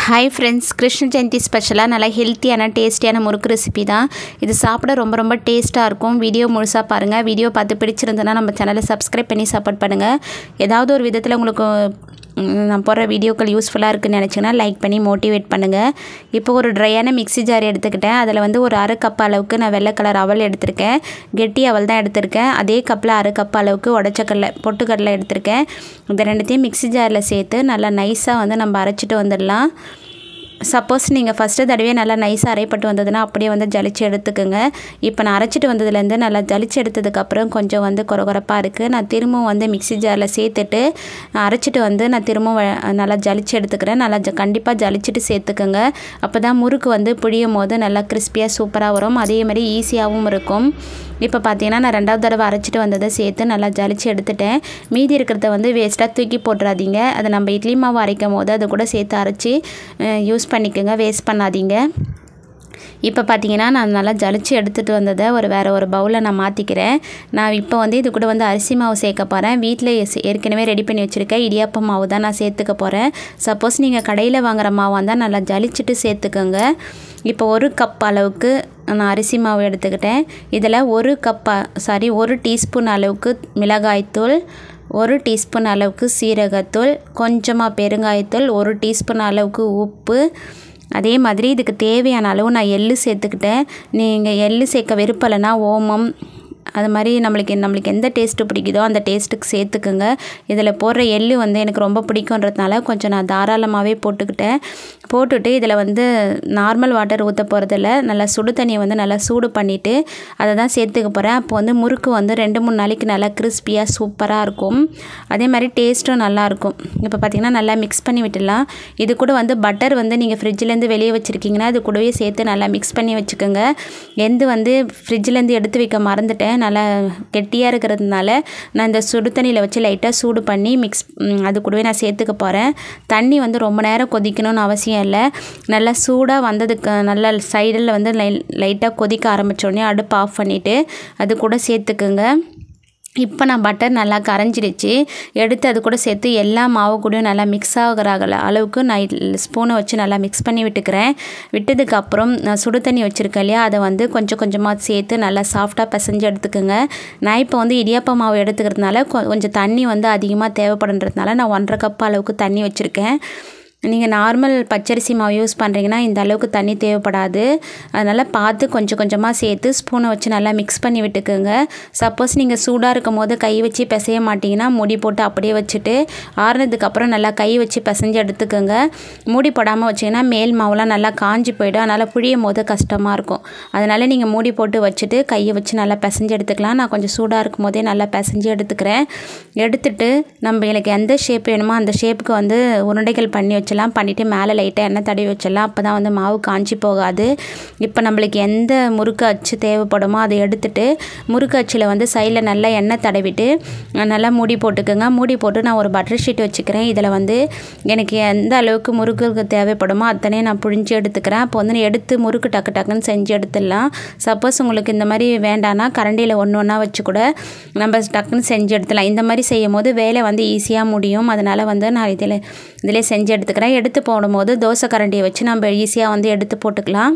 hi friends Krishna Jayanthi ஸ்பெஷலாக நல்லா ஹெல்த்தியான டேஸ்டியான முறுக்கு ரெசிபி தான் இது சாப்பிட ரொம்ப ரொம்ப டேஸ்ட்டாக இருக்கும் வீடியோ முழுசாக பாருங்கள் வீடியோ பார்த்து பிடிச்சிருந்ததுன்னா நம்ம சேனலை சப்ஸ்கிரைப் பண்ணி சப்போர்ட் பண்ணுங்கள் ஏதாவது ஒரு விதத்தில் உங்களுக்கு ம், நான் போடுற வீடியோக்கள் யூஸ்ஃபுல்லாக இருக்குன்னு நினச்சிங்கன்னா லைக் பண்ணி மோட்டிவேட் பண்ணுங்கள் இப்போ ஒரு ட்ரையான மிக்ஸி ஜார் எடுத்துக்கிட்டேன் அதில் வந்து ஒரு அரை கப் அளவுக்கு நான் வெள்ளை கலர் அவல் எடுத்திருக்கேன் கெட்டி அவல் தான் எடுத்திருக்கேன் அதே கப்பில் அரை கப் அளவுக்கு உடச்சக்கடலை பொட்டுக்கடலை எடுத்திருக்கேன் இந்த ரெண்டுத்தையும் மிக்ஸி ஜாரில் சேர்த்து நல்லா நைஸாக வந்து நம்ம அரைச்சிட்டு வந்துடலாம் சப்போஸ் நீங்கள் ஃபஸ்ட்டு தடவையே நல்லா நைஸாக அரைப்பட்டு வந்ததுன்னா அப்படியே வந்து ஜலிச்சு எடுத்துக்கோங்க இப்போ நான் அரைச்சிட்டு வந்ததுலேருந்து நல்லா ஜலிச்சு எடுத்ததுக்கப்புறம் கொஞ்சம் வந்து கொரகொரப்பாக இருக்குது நான் திரும்பவும் வந்து மிக்ஸி ஜாரில் சேர்த்துட்டு அரைச்சிட்டு வந்து நான் திரும்பவும் வ- நல்லா ஜலிச்சு எடுத்துக்கிறேன் நல்லா ஜ கண்டிப்பாக ஜலிச்சுட்டு சேர்த்துக்கோங்க அப்போ தான் முறுக்கு வந்து புழியும் போது நல்லா கிறிஸ்பியாக சூப்பராக வரும் அதே மாதிரி ஈஸியாகவும் இருக்கும் இப்போ பார்த்தீங்கன்னா நான் ரெண்டாவது தடவை அரைச்சிட்டு வந்ததை சேர்த்து நல்லா ஜலிச்சு எடுத்துட்டேன் மீதி இருக்கிறத வந்து வேஸ்ட்டாக தூக்கி போட்டுறாதீங்க அதை நம்ம இட்லி மாவு அரைக்கும் போது அதை கூட சேர்த்து அரைச்சி யூஸ் பண்ணிக்கோங்க வேஸ்ட் பண்ணாதீங்க இப்போ பார்த்தீங்கன்னா நான் நல்லா ஜலிச்சு எடுத்துகிட்டு வந்ததை ஒரு வேறு ஒரு பவுலில் நான் மாற்றிக்கிறேன் நான் இப்போ வந்து இது கூட வந்து அரிசி மாவு சேர்க்க போகிறேன் வீட்டில் ஏற்கனவே ரெடி பண்ணி வச்சுருக்கேன் இடியாப்ப மாவு தான் நான் சேர்த்துக்க போகிறேன் சப்போஸ் நீங்கள் கடையில் வாங்குற மாவாக இருந்தால் நல்லா ஜலிச்சுட்டு சேர்த்துக்கோங்க இப்போ ஒரு கப் அளவுக்கு நான் அரிசி மாவு எடுத்துக்கிட்டேன் இதில் ஒரு கப் சாரி ஒரு டீஸ்பூன் அளவுக்கு மிளகாய்த்தூள் ஒரு டீஸ்பூன் அளவுக்கு சீரகத்தூள் கொஞ்சமாக பெருங்காயத்தூள் ஒரு டீஸ்பூன் அளவுக்கு உப்பு அதே மாதிரி இதுக்கு தேவையான அளவு நான் எள்ளு சேர்த்துக்கிட்டேன் நீங்கள் எள்ளு சேர்க்க விருப்பலைன்னா ஓமம் அது மாதிரி நம்மளுக்கு நம்மளுக்கு எந்த டேஸ்ட்டு பிடிக்குதோ அந்த டேஸ்ட்டுக்கு சேர்த்துக்குங்க இதில் போடுற எள்ளு வந்து எனக்கு ரொம்ப பிடிக்குன்றதுனால கொஞ்சம் நான் தாராளமாகவே போட்டுக்கிட்டேன் போட்டுட்டு இதில் வந்து நார்மல் வாட்டர் ஊற்ற போகிறதில்ல நல்லா சுடு தண்ணியை வந்து நல்லா சூடு பண்ணிவிட்டு அதை தான் சேர்த்துக்க போகிறேன் அப்போ வந்து முறுக்கு வந்து ரெண்டு மூணு நாளைக்கு நல்லா கிறிஸ்பியாக சூப்பராக இருக்கும் அதே மாதிரி டேஸ்ட்டும் நல்லாயிருக்கும் இப்போ பார்த்திங்கன்னா நல்லா மிக்ஸ் பண்ணி விட்டுடலாம் இது கூட வந்து பட்டர் வந்து நீங்கள் ஃப்ரிட்ஜிலேருந்து வெளியே வச்சுருக்கீங்கன்னா அது கூடவே சேர்த்து நல்லா மிக்ஸ் பண்ணி வச்சுக்கோங்க எந்த வந்து ஃப்ரிட்ஜிலேருந்து எடுத்து வைக்க மறந்துட்டேன் நல்லா கெட்டியாக இருக்கிறதுனால நான் இந்த சுடு தண்ணியில் வச்சு லைட்டாக சூடு பண்ணி மிக்ஸ் அது கூடவே நான் சேர்த்துக்க போகிறேன் தண்ணி வந்து ரொம்ப நேரம் கொதிக்கணும்னு அவசியம் இல்லை நல்லா சூடாக வந்ததுக்கு நல்லா சைடில் வந்து லை லைட்டாக கொதிக்க ஆரம்பித்தோடனே அடுப்பு ஆஃப் பண்ணிவிட்டு அது கூட சேர்த்துக்குங்க இப்போ நான் பட்டர் நல்லா கரைஞ்சிடுச்சு எடுத்து அது கூட சேர்த்து எல்லா மாவு கூடயும் நல்லா மிக்ஸ் ஆகிற அகல- அளவுக்கு நான் ஸ்பூனை வச்சு நல்லா மிக்ஸ் பண்ணி விட்டுக்கிறேன் விட்டதுக்கப்புறம் நான் சுடு தண்ணி வச்சுருக்கேன் இல்லையா அதை வந்து கொஞ்சம் கொஞ்சமாக சேர்த்து நல்லா சாஃப்டாக பிசைஞ்சு எடுத்துக்கோங்க நான் இப்போ வந்து இடியாப்ப மாவு எடுத்துக்கிறதுனால கொ- கொஞ்சம் தண்ணி வந்து அதிகமாக தேவைப்படுன்றதுனால நான் ஒன்றரை கப் அளவுக்கு தண்ணி வச்சுருக்கேன் நீங்கள் நார்மல் பச்சரிசி மாவு யூஸ் பண்ணுறீங்கன்னா இந்த அளவுக்கு தண்ணி தேவைப்படாது அதனால் பார்த்து கொஞ்சம் கொஞ்சமாக சேர்த்து ஸ்பூனை வச்சு நல்லா மிக்ஸ் பண்ணி விட்டுக்குங்க சப்போஸ் நீங்கள் சூடாக இருக்கும் போது கை வச்சு பிசைய மாட்டிங்கன்னா மூடி போட்டு அப்படியே வச்சுட்டு ஆறுனதுக்கப்புறம் நல்லா கை வச்சு பிசைஞ்சு எடுத்துக்கோங்க மூடி போடாமல் வச்சிங்கன்னா மேல் மாவுலாம் நல்லா காஞ்சி போயிடும் அதனால் புழியும் போது கஷ்டமாக இருக்கும் அதனால் நீங்கள் மூடி போட்டு வச்சுட்டு கையை வச்சு நல்லா பிசைஞ்சு எடுத்துக்கலாம் நான் கொஞ்சம் சூடாக இருக்கும் போதே நல்லா பிசைஞ்சு எடுத்துக்கிறேன் எடுத்துட்டு நம்ம எனக்கு எந்த ஷேப் வேணுமோ அந்த ஷேப்புக்கு வந்து உருண்டைகள் பண்ணி வச்சிடலாம் பண்ணிவிட்டு மேலே லைட்டாக எண்ணெய் தடவி வச்சிடலாம் அப்போ தான் வந்து மாவு காஞ்சி போகாது இப்போ நம்மளுக்கு எந்த முறுக்கு அச்சு தேவைப்படுமோ அதை எடுத்துட்டு முறுக்கு அச்சில் வந்து சைடில் நல்லா எண்ணெய் தடவிட்டு அஹ், நல்லா மூடி போட்டுக்கோங்க மூடி போட்டு நான் ஒரு பட்டர் ஷீட் வச்சுக்கிறேன் இதில் வந்து எனக்கு எந்த அளவுக்கு முறுக்கு தேவைப்படுமோ அத்தனையும் நான் புழிஞ்சு எடுத்துக்கிறேன் அப்போ வந்து நான் எடுத்து முறுக்கு டக்கு டக்குன்னு செஞ்சு எடுத்துடலாம் சப்போஸ் உங்களுக்கு இந்த மாதிரி வேண்டான்னா கரண்டியில் ஒன்று ஒன்றா வச்சு கூட நம்ம டக்குன்னு செஞ்சு எடுத்துடலாம் இந்த மாதிரி செய்யும் போது வேலை வந்து ஈஸியாக முடியும் அதனால் வந்து நான் இதில் இதிலே செஞ்சு எடுத்துக்கிறேன் எடுத்து போடும்போது தோசை கரண்டியை வச்சு நம்ம ஈஸியாக வந்து எடுத்து போட்டுக்கலாம்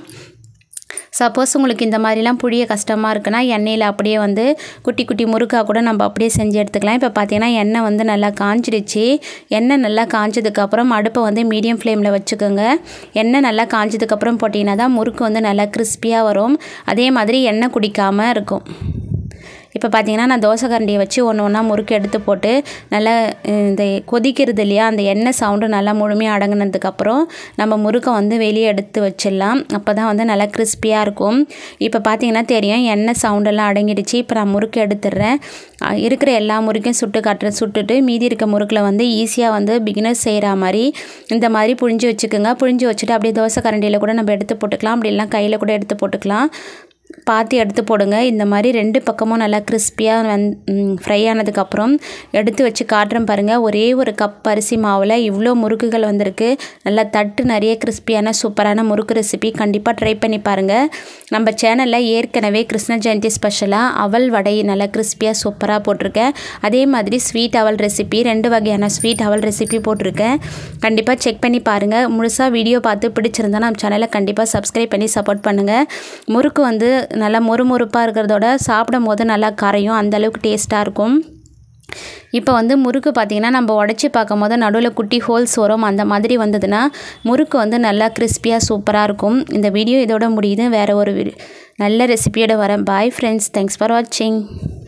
சப்போஸ் உங்களுக்கு இந்த மாதிரிலாம் புழிய கஷ்டமாக இருக்குன்னா எண்ணெயில் அப்படியே வந்து குட்டி குட்டி முறுக்கா கூட நம்ம அப்படியே செஞ்சு எடுத்துக்கலாம் இப்போ பார்த்தீங்கன்னா எண்ணெய் வந்து நல்லா காஞ்சிடுச்சு எண்ணெய் நல்லா காஞ்சதுக்கப்புறம் அடுப்பை வந்து மீடியம் ஃப்ளேமில் வச்சுக்கோங்க எண்ணெய் நல்லா காஞ்சதுக்கப்புறம் போட்டிங்கன்னா தான் முறுக்கு வந்து நல்லா கிறிஸ்பியாக வரும் அதே மாதிரி எண்ணெய் குடிக்காமல் இருக்கும் இப்போ பார்த்தீங்கன்னா நான் தோசை கரண்டியை வச்சு ஒன்று ஒன்றா முறுக்கு எடுத்து போட்டு நல்லா அஹ், இந்த கொதிக்கிறது இல்லையா அந்த எண்ணெய் சவுண்டு நல்லா முழுமையாக அடங்குனதுக்கப்புறம் நம்ம முறுக்கை வந்து வெளியே எடுத்து வச்சிடலாம் அப்போ தான் வந்து நல்லா கிறிஸ்பியாக இருக்கும் இப்போ பார்த்தீங்கன்னா தெரியும் எண்ணெய் சவுண்டெல்லாம் அடங்கிடுச்சு இப்போ நான் முறுக்கு எடுத்துடுறேன் அஹ், இருக்கிற எல்லா முறுக்கையும் சுட்டு காட்டுறேன் சுட்டுட்டு மீதி இருக்க முறுக்கில் வந்து ஈஸியாக வந்து பிகினர்ஸ் செய்கிற மாதிரி இந்த மாதிரி புழிஞ்சு வச்சுக்கோங்க புழிஞ்சு வச்சுட்டு அப்படியே தோசை கரண்டியில் கூட நம்ம எடுத்து போட்டுக்கலாம் அப்படி இல்லைனா கையில் கூட எடுத்து போட்டுக்கலாம் பார்த்து எடுத்து போடுங்க இந்த மாதிரி ரெண்டு பக்கமும் நல்லா கிறிஸ்பியாக வந் ஃப்ரை ஆனதுக்கப்புறம் எடுத்து வச்சு காட்டுறேன் பாருங்கள் ஒரே ஒரு கப் அரிசி மாவில் இவ்வளோ முறுக்குகள் வந்திருக்கு நல்லா தட்டு நிறைய கிறிஸ்பியான சூப்பரான முறுக்கு ரெசிபி கண்டிப்பாக ட்ரை பண்ணி பாருங்கள் நம்ம சேனலில் ஏற்கனவே கிருஷ்ண ஜெயந்தி ஸ்பெஷலாக அவல் வடை நல்லா கிறிஸ்பியாக சூப்பராக போட்டிருக்கேன் அதே மாதிரி ஸ்வீட் அவல் ரெசிபி ரெண்டு வகையான ஸ்வீட் அவல் ரெசிபி போட்டிருக்கேன் கண்டிப்பாக செக் பண்ணி பாருங்கள் முழுசாக வீடியோ பார்த்து பிடிச்சிருந்தா நம்ம சேனலை கண்டிப்பாக சப்ஸ்கிரைப் பண்ணி சப்போர்ட் பண்ணுங்கள் முறுக்கு வந்து நல்லா மொறுமொறுப்பாக இருக்கிறதோட சாப்பிடும் போது நல்லா கரையும் அந்தளவுக்கு டேஸ்ட்டாக இருக்கும் இப்போ வந்து முறுக்கு பார்த்திங்கன்னா நம்ம உடச்சி பார்க்கும் போது நடுவில் குட்டி ஹோல்ஸ் வரும் அந்த மாதிரி வந்ததுன்னா முறுக்கு வந்து நல்லா கிறிஸ்பியாக சூப்பராக இருக்கும் இந்த வீடியோ இதோட முடியுது வேறு ஒரு நல்ல ரெசிபியோட வரேன் பாய் ஃப்ரெண்ட்ஸ் தேங்க்ஸ் ஃபார் வாட்சிங்